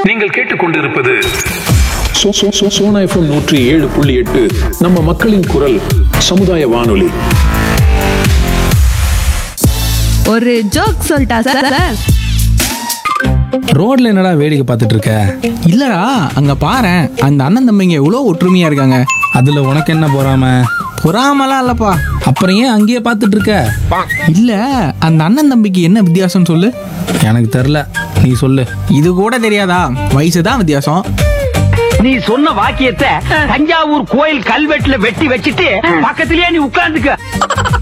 நீங்கள் கேட்டுக்கொண்டிருப்பது சோ- சோ- சோ- சோனா எஃப்எம் நூற்றி ஏழு புள்ளி எட்டு நம்ம மக்களின் குரல் சமுதாய வானொலி ஒரு ஜோக் சொல்லிட்டா சார் ரோட்ல என்னடா வேடிக்கை பார்த்துட்டு இருக்க இல்லடா அங்க பாரேன் அந்த அண்ணன் தம்பிங்க எவ்வளோ ஒற்றுமையா இருக்காங்க அதுல உனக்கு என்ன பொறாம பொறாமலாம் இல்லப்பா அப்புறம் ஏன் அங்கேயே பார்த்துட்டு இருக்க இல்ல அந்த அண்ணன் தம்பிக்கு என்ன வித்தியாசம் சொல்லு எனக்கு தெரில நீ சொல்லு இது கூட தெரியாதா வயசு தான் வித்தியாசம் நீ சொன்ன வாக்கியத்தை தஞ்சாவூர் கோயில் கல்வெட்டுல வெட்டி வச்சிட்டு பக்கத்திலேயே நீ உட்கார்ந்துக்க